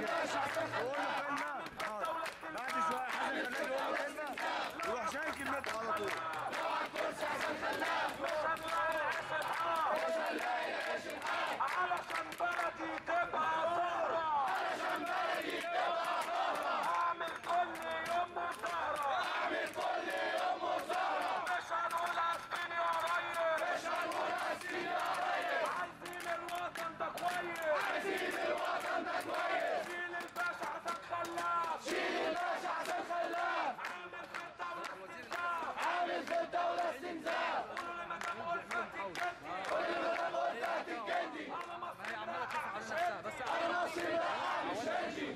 الباشا حسن قول له خلاف كلمة بعد شوية حسن خلاف يقول له كلمة يروح شايل كلمته على طول كرسي حسن خلاف علشان بلدي تبقى ثورة علشان بلدي تبقى ثورة اعمل كل يوم مظاهرة اعمل كل يوم مظاهرة مش هنقول اسفين يا ريس مش هنقول اسفين يا ريس عايزين الوطن ده كويس عايزين الوطن ده كويس شيل الباشا حسن خلاف شيل الباشا حسن خلاف عامل في الدولة استنزاف عامل في الدولة استنزاف قولوا لمدام ألفت الجدي كل ما انا قلت هتتجدي انا مصري لا مش انا مصري لا مش هنجي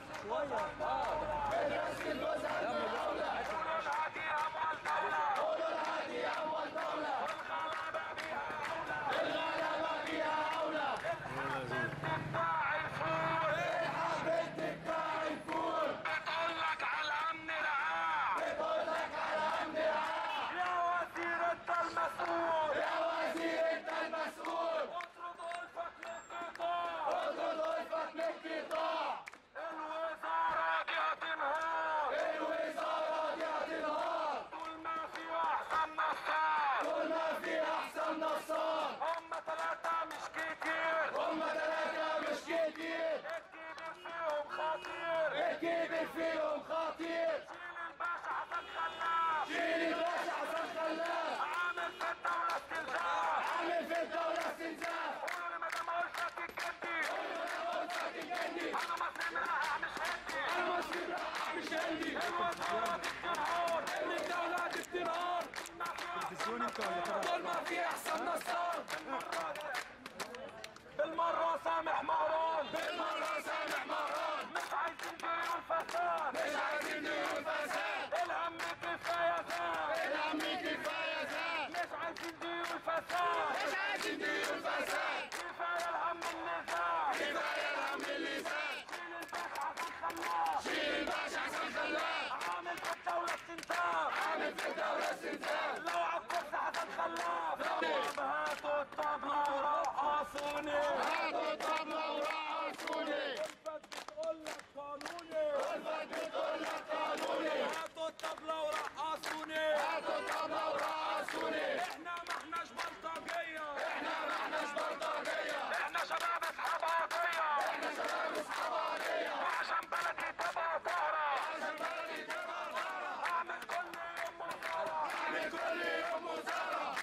مدرسة الجوزة الدولة قولوا الهادي اموال دولة قولوا الهادي اول دولة والغلابة بيها الغلبة بيها اولى تدعي الفول الحق بنتك باع الفول بتقول لك على الامن رعاع بتقول لك على امن رعاع يا وزير انت المسؤول يا وزير انت المسؤول اطرد ألفك للقطاع اطرد الفك من القطاع الوزارة دي هتنهار الوزارة دي هتنهار طول ما في احسن نصار طول ما في احسن نصار هم ثلاثة مش كتير هما ثلاثة مش كتير الكبير فيهم خطير الكبير فيهم خطير شيل الباشا حسن خلاف شيل الباشا حسن خلاف عامل في الدولة استنزاف عامل في الدولة استنزاف قولوا لمدام ألفت الجدي قلت هتتجني انا مصري مرقع مش هندي انا مصري مرقع مش هندي الوزارة دي بتنهار ان الدولة دي بتنهار تلفزيون انت ولا كده طول ما في احسن نصار بالمرة سامح مهران بالمرة سامح مهران مش عايزين ديون فساد مش عايزين ديون فساد الهم كفاية زاد الهم كفاية زاد مش عايزين ديون فساد مش عايزين ديون فساد كفاية الهم اللي زاد كفاية الهم اللي زاد شيل الباشا حسن خلاف شيل الباشا حسن خلاف عامل في الدولة استنزاف عامل في الدولة استنزاف لو عالكرسي حسن خلاف هاتوا الطبلة ورقصوني هاتوا الطبلة ورقصوني الفت بتقول لك قانوني الفت بتقول لك قانوني هاتوا الطبلة ورقصوني هاتوا الطبلة ورقصوني احنا ما احناش بلطجية احنا ما احناش بلطجية احنا شباب اصحاب قضية احنا شباب اصحاب عادية وعشان بلدي تبقى ثورة عشان بلدي تبقى ثورة اعمل كل يوم مظاهرة اعمل كل يوم مظاهرة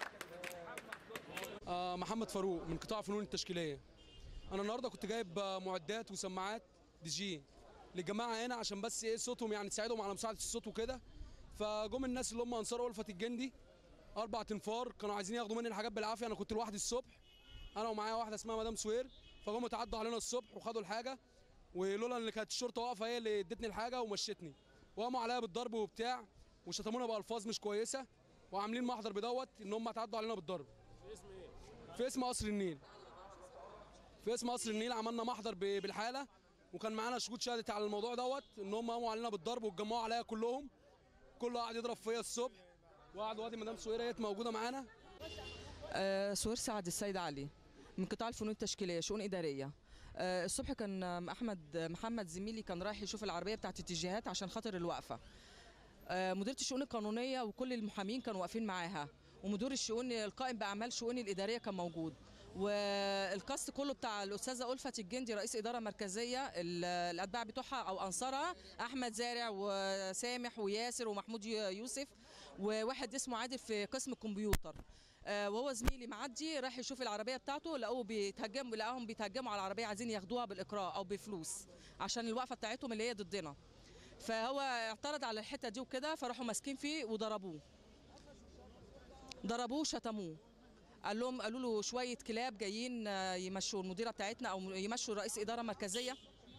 آه، محمد فاروق من قطاع فنون التشكيليه انا النهارده كنت جايب آه، معدات وسماعات دي جي للجماعه هنا عشان بس ايه صوتهم يعني تساعدهم على مساعده الصوت وكده فجم الناس اللي هم انصار ألفة الجندي اربع تنفار كانوا عايزين ياخدوا مني الحاجات بالعافيه انا كنت لوحدي الصبح انا ومعايا واحده اسمها مدام سوير فجم اتعدوا علينا الصبح وخدوا الحاجه ولولا ان كانت الشرطه واقفه هي اللي ادتني الحاجه ومشتني وقاموا عليا بالضرب وبتاع وشتمونا بالفاظ مش كويسه وعاملين محضر بدوت ان هم اتعدوا علينا بالضرب في اسم قصر النيل في اسم قصر النيل عملنا محضر ب- بالحاله وكان معانا شهود شهدت على الموضوع دوت ان هم قاموا علينا بالضرب واتجمعوا عليا كلهم كله قاعد يضرب فيا الصبح وقعدوا وادي مدام سويره هي موجوده معانا آه، سوير سعد السيد علي من قطاع الفنون التشكيليه شؤون اداريه آه، الصبح كان آم، احمد محمد زميلي كان رايح يشوف العربيه بتاعت الاتجاهات عشان خاطر الوقفه آه، مديرة الشؤون القانونية وكل المحامين كانوا واقفين معاها ومدير الشؤون القائم بأعمال شؤون الإدارية كان موجود والكاست كله بتاع الأستاذة ألفة الجندي رئيس إدارة مركزية ال- الأتباع بتوعها أو أنصارها أحمد زارع وسامح وياسر ومحمود يو- يوسف وواحد اسمه عادل في قسم الكمبيوتر آه، وهو زميلي معدي راح يشوف العربيه بتاعته لقوه بيتهجموا لقاهم بيتهجموا على العربيه عايزين ياخدوها بالاقراء او بفلوس عشان الوقفه بتاعتهم اللي هي ضدنا فهو اعترض على الحته دي وكده فراحوا ماسكين فيه وضربوه ضربوه وشتموه قال لهم قالوا له شويه كلاب جايين آه، يمشوا المديره بتاعتنا او يمشوا رئيس اداره مركزيه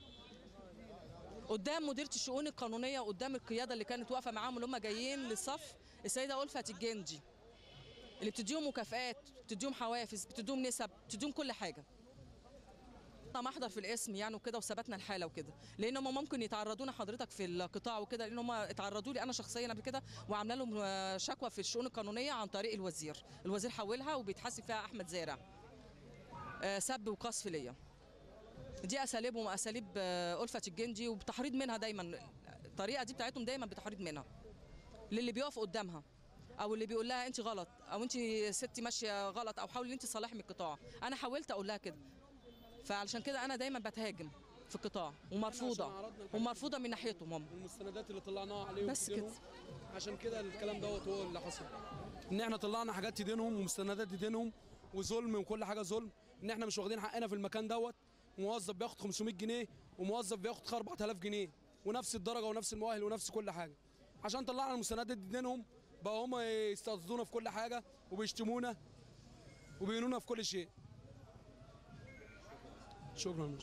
قدام مديرة الشؤون القانونية قدام القيادة اللي كانت واقفة معاهم اللي هم جايين للصف السيدة ألفة الجندي اللي بتديهم مكافآت بتديهم حوافز بتديهم نسب بتديهم كل حاجة محضر في الاسم يعني وكده وثبتنا الحاله وكده لان هم ممكن يتعرضونا حضرتك في القطاع وكده لان هم اتعرضوا لي انا شخصيا قبل كده وعامله لهم آه، شكوى في الشؤون القانونيه عن طريق الوزير الوزير حولها وبيتحاسب فيها احمد زارع آه، سب وقذف ليا دي اساليبهم اساليب آه، ألفة الجندي وبتحريض منها دايما الطريقه دي بتاعتهم دايما بتحريض منها للي بيقف قدامها او اللي بيقول لها انت غلط او انت ستي ماشيه غلط او حاولي انت تصلحي من القطاع انا حاولت اقول لها كده فعلشان كده انا دايما بتهاجم في القطاع عشان ومرفوضه عرضنا الحاجات ومرفوضه من ناحيتهم هم والمستندات اللي طلعناها عليهم بس تدينهم. كده. عشان كده الكلام دوت هو اللي حصل ان احنا طلعنا حاجات تدينهم ومستندات تدينهم وظلم وكل حاجه ظلم ان احنا مش واخدين حقنا في المكان دوت موظف بياخد 500 جنيه وموظف بياخد 4000 جنيه ونفس الدرجه ونفس المؤهل ونفس كل حاجه عشان طلعنا المستندات دي تدينهم بقى هم يستقصدونا في كل حاجه وبيشتمونا وبيهنونا في كل شيء شكرا